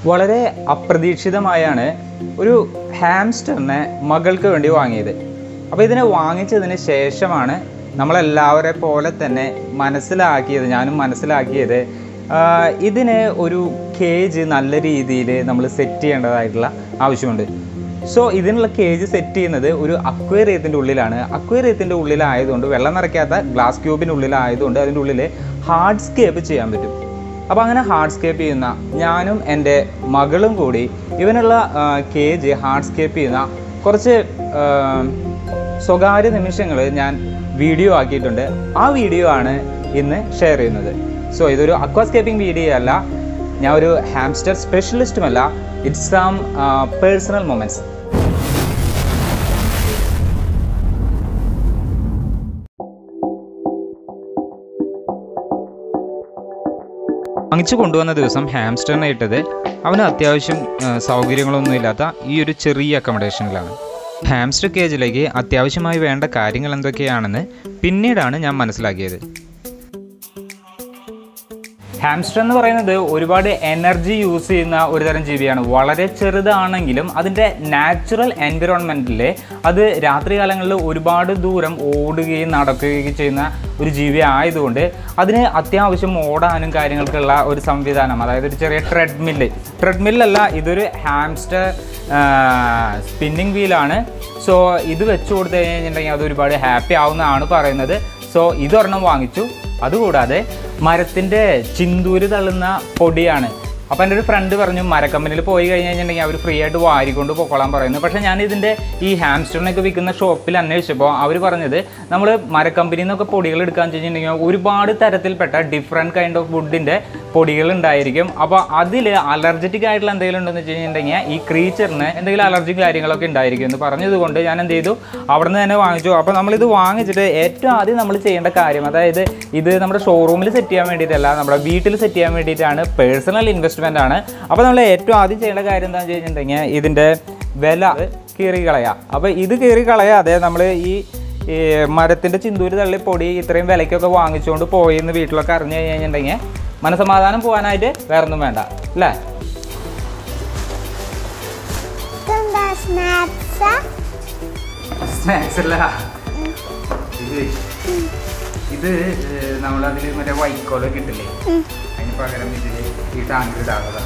വളരെ അപ്രതീക്ഷിതമായാണ് ഒരു ഹാംസ്റ്ററിനെ മകൾക്ക് വേണ്ടി വാങ്ങിയത് അപ്പോൾ ഇതിനെ വാങ്ങിച്ചതിന് ശേഷമാണ് നമ്മളെല്ലാവരെ പോലെ തന്നെ മനസ്സിലാക്കിയത് ഞാനും മനസ്സിലാക്കിയത് ആഹ് ഇതിന് ഒരു കേജ് നല്ല രീതിയിൽ നമ്മൾ സെറ്റ് ചെയ്യേണ്ടതായിട്ടുള്ള ആവശ്യമുണ്ട് സോ ഇതിനുള്ള കേജ് സെറ്റ് ചെയ്യുന്നത് ഒരു അക്വേറിയത്തിൻ്റെ ഉള്ളിലാണ് അക്വേറിയത്തിൻ്റെ ഉള്ളിലായതുകൊണ്ട് വെള്ളം നിറയ്ക്കാത്ത ഗ്ലാസ് ക്യൂബിൻ്റെ ഉള്ളിലായതുകൊണ്ട് അതിൻ്റെ ഉള്ളിൽ ഹാർഡ് സ്കേപ്പ് ചെയ്യാൻ പറ്റും അപ്പോൾ അങ്ങനെ ഹാർഡ് സ്കേപ്പ് ചെയ്യുന്ന ഞാനും എൻ്റെ മകളും കൂടി ഇവനുള്ള കേജ് ഹാർഡ് സ്കേപ്പ് ചെയ്യുന്ന കുറച്ച് ആ, സ്വകാര്യ നിമിഷങ്ങൾ ഞാൻ വീഡിയോ ആക്കിയിട്ടുണ്ട് ആ വീഡിയോ ആണ് ഇന്ന് ഷെയർ ചെയ്യുന്നത് സോ ഇതൊരു അക്വാസ്കേപ്പിംഗ് വീഡിയോ അല്ല ഞാൻ ഒരു ഹാംസ്റ്റർ സ്പെഷ്യലിസ്റ്റുമല്ല ഇറ്റ്സ് സം പേഴ്സണൽ മൊമെൻറ്റ്സ് വാങ്ങിച്ചു കൊണ്ടുവന്ന ദിവസം ഹാംസ്റ്ററിനെ ഇട്ടത് അവന് അത്യാവശ്യം ആ, സൗകര്യങ്ങളൊന്നും ഇല്ലാത്ത ഈ ഒരു ചെറിയ അക്കോമഡേഷനിലാണ് ഹാംസ്റ്റർ കേജിലേക്ക് അത്യാവശ്യമായി വേണ്ട കാര്യങ്ങൾ എന്തൊക്കെയാണെന്ന് പിന്നീടാണ് ഞാൻ മനസ്സിലാക്കിയത് ഹാംസ്റ്റർ എന്ന് പറയുന്നത് ഒരുപാട് എനർജി യൂസ് ചെയ്യുന്ന ഒരു തരം ജീവിയാണ് വളരെ ചെറുതാണെങ്കിലും അതിൻ്റെ നാച്ചുറൽ എൻവിറോൺമെൻറ്റിൽ അത് രാത്രികാലങ്ങളിൽ ഒരുപാട് ദൂരം ഓടുകയും നടക്കുകയും ചെയ്യുന്ന ഒരു ജീവി ആയതുകൊണ്ട് അതിന് അത്യാവശ്യം ഓടാനും കാര്യങ്ങൾക്കുള്ള ഒരു സംവിധാനം അതായത് ഒരു ചെറിയ ട്രെഡ്മില്ല് ട്രെഡ്മില്ലല്ല ഇതൊരു ഹാംസ്റ്റർ സ്പിന്നിങ് വീലാണ് സോ ഇത് വെച്ച് കൊടുത്തു കഴിഞ്ഞിട്ടുണ്ടെങ്കിൽ അത് ഒരുപാട് ഹാപ്പി ആവുന്നതാണ് പറയുന്നത് സോ ഇതൊരെണ്ണം വാങ്ങിച്ചു അതുകൂടാതെ മരത്തിൻ്റെ ചിന്തൂര് തള്ളുന്ന പൊടിയാണ് അപ്പോൾ എൻ്റെ ഒരു ഫ്രണ്ട് പറഞ്ഞു മരക്കമ്പനിയിൽ പോയി കഴിഞ്ഞ് കഴിഞ്ഞിട്ടുണ്ടെങ്കിൽ അവർ ഫ്രീ ആയിട്ട് വാരിക്കൊണ്ട് പൊക്കോളാൻ പറയുന്നു പക്ഷേ ഞാൻ ഇതിൻ്റെ ഈ ഹാംസ്റ്ററിനൊക്കെ വിൽക്കുന്ന ഷോപ്പിൽ അന്വേഷിച്ചപ്പോൾ അവർ പറഞ്ഞത് നമ്മൾ മരക്കമ്പനിയിൽ നിന്നൊക്കെ പൊടികൾ എടുക്കാൻ വെച്ചിട്ടുണ്ടെങ്കിൽ ഒരുപാട് തരത്തിൽപ്പെട്ട ഡിഫറെൻറ്റ് കൈൻഡ് ഓഫ് വുഡിൻ്റെ പൊടികൾ ഉണ്ടായിരിക്കും അപ്പോൾ അതിൽ അലർജറ്റിക് ആയിട്ടുള്ള എന്തെങ്കിലും ഉണ്ടെന്ന് വെച്ച് കഴിഞ്ഞിട്ടുണ്ടെങ്കിൽ ഈ ക്രീച്ചറിന് എന്തെങ്കിലും അലർജി കാര്യങ്ങളൊക്കെ ഉണ്ടായിരിക്കും എന്ന് പറഞ്ഞതുകൊണ്ട് ഞാൻ എന്ത് ചെയ്തു അവിടെ നിന്ന് തന്നെ വാങ്ങിച്ചു അപ്പോൾ നമ്മളിത് വാങ്ങിച്ചിട്ട് ഏറ്റവും ആദ്യം നമ്മൾ ചെയ്യേണ്ട കാര്യം അതായത് ഇത് നമ്മുടെ ഷോറൂമിൽ സെറ്റ് ചെയ്യാൻ വേണ്ടിയിട്ടല്ല നമ്മുടെ വീട്ടിൽ സെറ്റ് ചെയ്യാൻ വേണ്ടിയിട്ടാണ് പേഴ്സണൽ ഇൻവെസ്റ്റ്മെൻ്റ് ആണ് അപ്പോൾ നമ്മൾ ഏറ്റവും ആദ്യം ചെയ്യേണ്ട കാര്യം എന്താണെന്ന് വെച്ച് കഴിഞ്ഞിട്ടുണ്ടെങ്കിൽ ഇതിൻ്റെ വില കീറി കളയുക അപ്പോൾ ഇത് കീറി കളയാതെ നമ്മൾ ഈ ഈ മരത്തിൻ്റെ ചിന്തൂര് തള്ളി പൊടി ഇത്രയും വിലയ്ക്കൊക്കെ വാങ്ങിച്ചുകൊണ്ട് പോയി എന്ന് വീട്ടിലൊക്കെ അറിഞ്ഞു കഴിഞ്ഞിട്ടുണ്ടെങ്കിൽ മനസമാധാനം പോകാനായിട്ട് വേറൊന്നും വേണ്ട അല്ലേ ഇതെന്താ സ്നാക്സാ സ്നാക്സ് അല്ല ഇത് ഇത് നമ്മളതിൽ മറ്റേ വൈക്കോല് കിട്ടില്ലേ അതിന് പകരം ഇതിൽ ഈ ടാങ്കിൽ ഇടാറുള്ളത്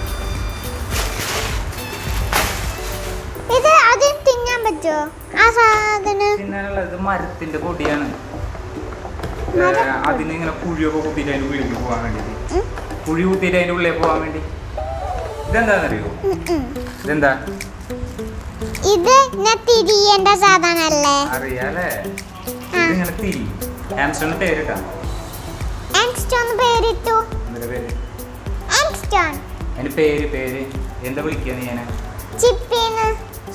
ഇത് ആദ്യം തിന്നാൻ പറ്റുമോ ആ സാധനം തിന്നാനുള്ളത് മരത്തിന്റെ പൊടിയാണ് ഏ, അതിന് ഇങ്ങനെ കുഴിയൊക്കെ കുത്തിയിട്ട് അതിൻ്റെ ഉള്ളിലേക്ക് പോകാൻ വേണ്ടിയിട്ട് കുഴി കുത്തിയിട്ട് അതിൻ്റെ ഉള്ളിലേക്ക് പോകാൻ വേണ്ടി ഇതെന്താണെന്നറിയോ ഇതെന്താ ഇത് ഞാൻ തിരിയേണ്ട സാധനല്ലേ അറിയാലേ ഇതിങ്ങനെ തിരി ആംസ്റ്ററിന് പേരിട്ടാ ആങ്സ്റ്റോൺ പേരിട്ടു എന്തിന്റെ പേര് ആങ്സ്റ്റോൺ അതിന്റെ പേര് പേര് എന്താ വിളിക്കുക നീ ഞാനെ ചിപ്പിന്ന്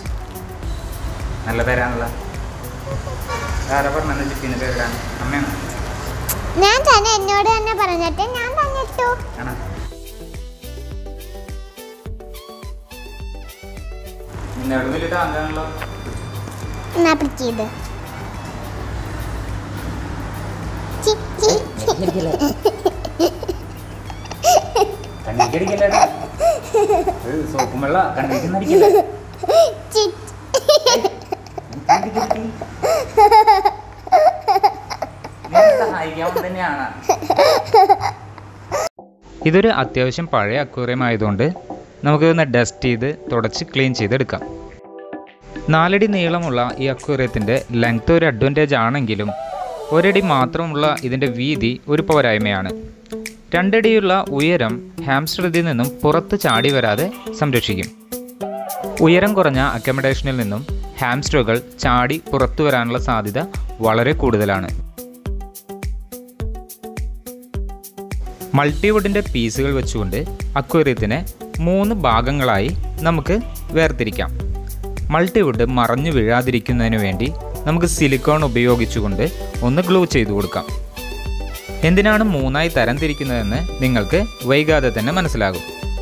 നല്ല പേരാണല്ല ആരാ പറഞ്ഞ ചിപ്പിന്റെ പേരിടാൻ അമ്മയാണ് ഞാൻ തന്നെ എന്നോട് തന്നെ പറഞ്ഞിട്ട് ഞാൻ തന്നെ ഇട്ടു ആണോ നിന്നോട് വലിയ ടാങ്കാണല്ലോ എന്നാ പിടിച്ചത് ചിച്ചി കണ്ണിക്കടിക്കല്ലേടാ സോപ്പും വെള്ള കണ്ണിക്കുന്നടിക്കല്ലേ ചി സഹായിക്കാൻ തന്നെയാണ് ഇതൊരു അത്യാവശ്യം പഴയ അക്വേറിയം ആയതുകൊണ്ട് നമുക്കിതൊന്ന് ഡസ്റ്റ് ചെയ്ത് തുടച്ച് ക്ലീൻ ചെയ്തെടുക്കാം നാലടി നീളമുള്ള ഈ അക്വേറിയത്തിൻ്റെ ലെങ്ത് ഒരു അഡ്വാൻറ്റേജ് ആണെങ്കിലും ഒരടി മാത്രമുള്ള ഇതിൻ്റെ വീതി ഒരു പോരായ്മയാണ് രണ്ടടിയുള്ള ഉയരം ഹാംസ്റ്റർ ഇതിൽ നിന്നും പുറത്ത് ചാടി വരാതെ സംരക്ഷിക്കും ഉയരം കുറഞ്ഞ അക്കമഡേഷനിൽ നിന്നും ഹാംസ്റ്ററുകൾ ചാടി പുറത്തു വരാനുള്ള സാധ്യത വളരെ കൂടുതലാണ് മൾട്ടിവുഡിൻ്റെ പീസുകൾ വെച്ചുകൊണ്ട് അക്വേറിയത്തിനെ മൂന്ന് ഭാഗങ്ങളായി നമുക്ക് വേർതിരിക്കാം മൾട്ടിവുഡ് മറഞ്ഞു വീഴാതിരിക്കുന്നതിന് വേണ്ടി നമുക്ക് സിലിക്കോൺ ഉപയോഗിച്ചുകൊണ്ട് ഒന്ന് ഗ്ലൂ ചെയ്തു കൊടുക്കാം എന്തിനാണ് മൂന്നായി തരംതിരിക്കുന്നതെന്ന് നിങ്ങൾക്ക് വൈകാതെ തന്നെ മനസ്സിലാകും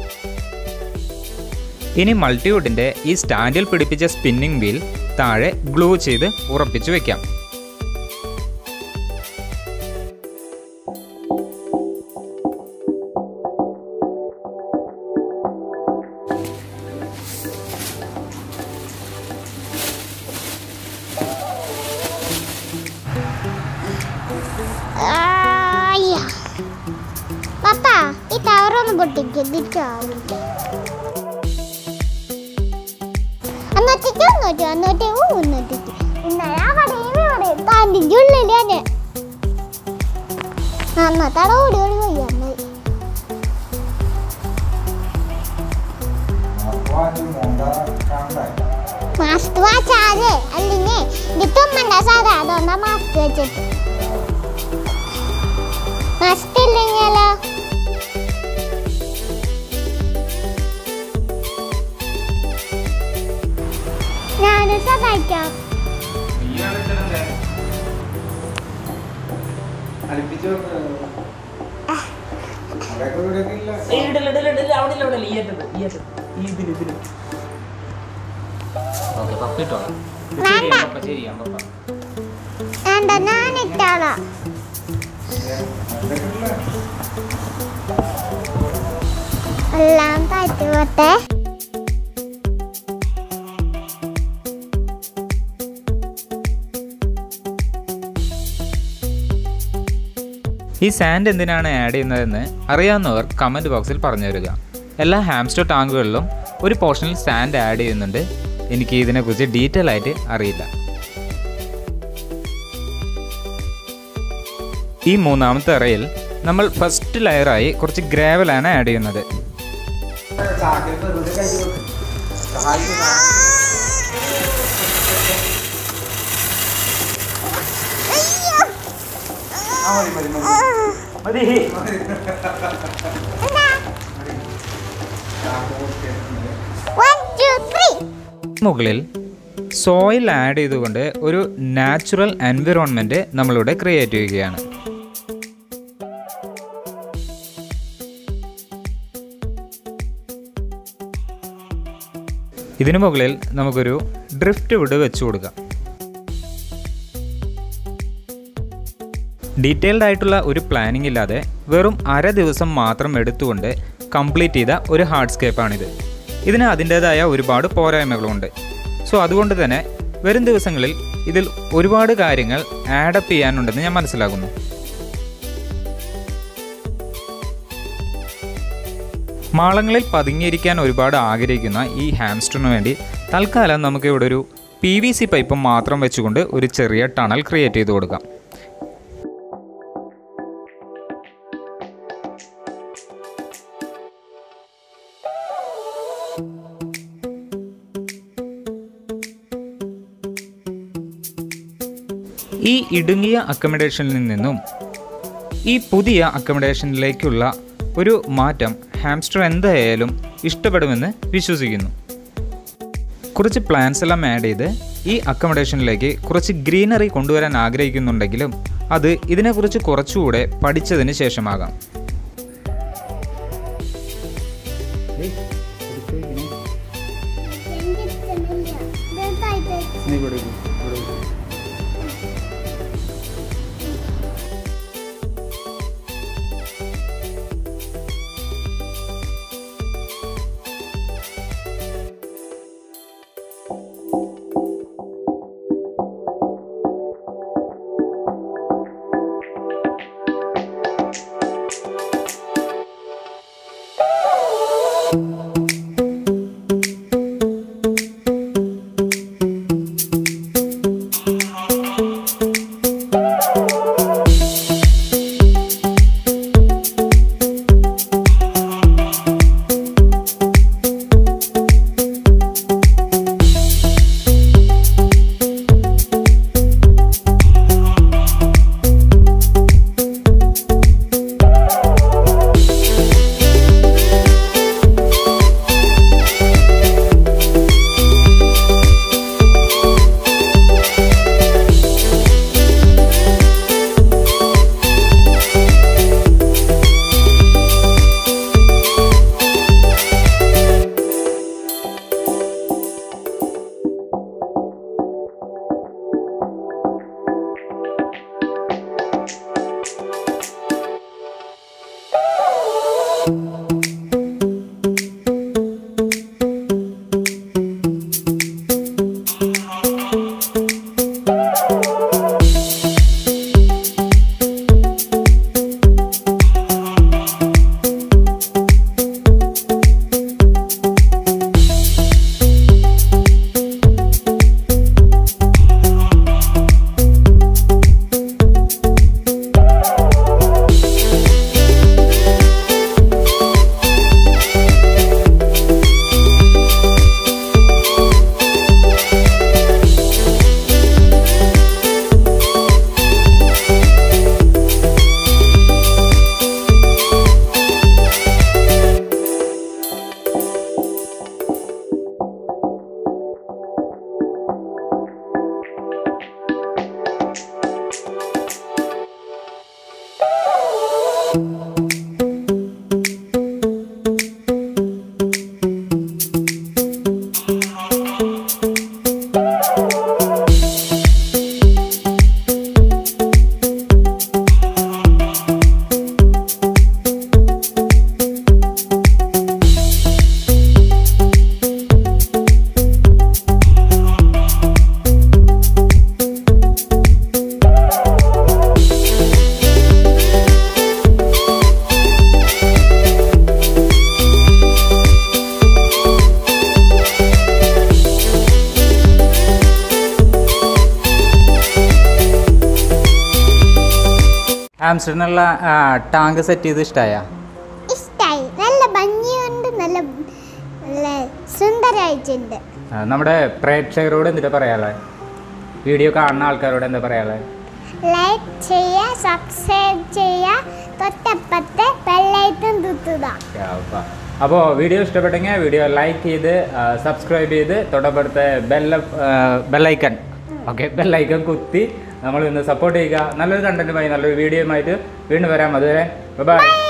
ഇനി മൾട്ടിവുഡിൻ്റെ ഈ സ്റ്റാൻഡിൽ പിടിപ്പിച്ച സ്പിന്നിംഗ് വീൽ താഴെ ഗ്ലൂ ചെയ്ത് ഉറപ്പിച്ചു വെക്കാം പൊട്ടിക്കിട്ടിട്ടാവില്ല അന്നത്തേക്ക് ഒന്നൂറ്റി അന്നൂറ്റി മുന്നൂറ്റിക്ക് ഇന്നലെ ആ കടയിൽ ഇവിടെ പാൻറ്റിൻ്റെ ഉള്ളിലാണ് അന്നത്തെ അവിടെ ഓടി ഓടി വയ്യാണ്ടായി മാസ്ക് വാച്ചാതെ അല്ലെങ്കിൽ ഇത് തുമ്മണ്ട സാധാ അതുകൊണ്ടാ മാസ്ക് വെച്ചിട്ട് മാസ്ക് ഇല്ലെങ്കിലോ ഞാനും സഹായിക്കാം ഓക്കെ പപ്പ ഇട്ടോളാം ഇത് വേണ്ട. ശരിയാ, പപ്പ ശരിയാ പപ്പ വേണ്ട ഞാൻ ഇട്ടോളാം എല്ലാം പറ്റുപോട്ടെ ഈ സാൻഡ് എന്തിനാണ് ആഡ് ചെയ്യുന്നതെന്ന് അറിയാവുന്നവർ കമൻറ്റ് ബോക്സിൽ പറഞ്ഞു തരിക എല്ലാ ഹാംസ്റ്റർ ടാങ്കുകളിലും ഒരു പോർഷനിൽ സാൻഡ് ആഡ് ചെയ്യുന്നുണ്ട് എനിക്ക് ഇതിനെക്കുറിച്ച് ഡീറ്റെയിൽ ആയിട്ട് അറിയില്ല ഈ മൂന്നാമത്തെ അറയിൽ നമ്മൾ ഫസ്റ്റ് ലെയറായി കുറച്ച് ഗ്രാവലാണ് ആഡ് ചെയ്യുന്നത് വൺ ടു ത്രീ മുകളിൽ സോയിൽ ആഡ് ചെയ്തുകൊണ്ട് ഒരു നാച്ചുറൽ എൻവിറോൺമെൻറ്റ് നമ്മളിവിടെ ക്രിയേറ്റ് ചെയ്യുകയാണ് ഇതിനു മുകളിൽ നമുക്കൊരു ഡ്രിഫ്റ്റ് വുഡ് വെച്ചു കൊടുക്കാം ഡീറ്റെയിൽഡ് ആയിട്ടുള്ള ഒരു പ്ലാനിംഗ് ഇല്ലാതെ വെറും അര ദിവസം മാത്രം എടുത്തുകൊണ്ട് കംപ്ലീറ്റ് ചെയ്ത ഒരു ഹാർഡ്സ്കേപ്പാണിത് ഇതിന് അതിൻ്റേതായ ഒരുപാട് പോരായ്മകളുണ്ട് സോ അതുകൊണ്ട് തന്നെ വരും ദിവസങ്ങളിൽ ഇതിൽ ഒരുപാട് കാര്യങ്ങൾ ആഡപ്പ് ചെയ്യാനുണ്ടെന്ന് ഞാൻ മനസ്സിലാക്കുന്നു മാളങ്ങളിൽ പതുങ്ങിയിരിക്കാൻ ഒരുപാട് ആഗ്രഹിക്കുന്ന ഈ ഹാംസ്റ്ററിന് വേണ്ടി തൽക്കാലം നമുക്ക് ഇവിടെ ഒരു പി വി സി പൈപ്പ് മാത്രം വെച്ചുകൊണ്ട് ഒരു ചെറിയ ടണൽ ക്രിയേറ്റ് ചെയ്ത് കൊടുക്കാം ഈ ഇടുങ്ങിയ അക്കമഡേഷനിൽ നിന്നും ഈ പുതിയ അക്കമഡേഷനിലേക്കുള്ള ഒരു മാറ്റം ഹാംസ്റ്റർ എന്തായാലും ഇഷ്ടപ്പെടുമെന്ന് വിശ്വസിക്കുന്നു കുറച്ച് പ്ലാൻസ് എല്ലാം ആഡ് ചെയ്ത് ഈ അക്കമഡേഷനിലേക്ക് കുറച്ച് ഗ്രീനറി കൊണ്ടുവരാൻ ആഗ്രഹിക്കുന്നുണ്ടെങ്കിലും അത് ഇതിനെക്കുറിച്ച് കുറച്ചുകൂടെ പഠിച്ചതിന് ശേഷമാകാം ആംസ്റ്റർഡനുള്ള ടാങ്ക് സെറ്റ് ചെയ്ത് ഇഷ്ടമായ ഇഷ്ടായി നല്ല ഭംഗിയുണ്ട് നല്ല നല്ല സുന്ദരായിട്ടുണ്ട് നമ്മുടെ പ്രേക്ഷകരോട് എന്തിട്ടാ പറയാനുള്ളത് വീഡിയോ കാണുന്ന ആൾക്കാരോട് എന്താ പറയാനുള്ളത് ലൈക്ക് ചെയ്യുക സബ്സ്ക്രൈബ് ചെയ്യുക തൊട്ടപ്പത്തെ ബെല്ലൈക്കൺ തുത്തുക അപ്പോൾ വീഡിയോ ഇഷ്ടപ്പെട്ടെങ്കിൽ വീഡിയോ ലൈക്ക് ചെയ്ത് സബ്സ്ക്രൈബ് ചെയ്ത് തൊട്ടപ്പുറത്തെ ബെല്ല ബെല്ലൈക്കൺ ഓക്കെ ബെല്ലൈക്കൺ കുത്തി നമ്മൾ ഇന്ന് സപ്പോർട്ട് ചെയ്യുക നല്ലൊരു കണ്ടന്റുമായി നല്ലൊരു വീഡിയോയുമായിട്ട് വീണ്ടും വരാം അതുവരെ ബൈ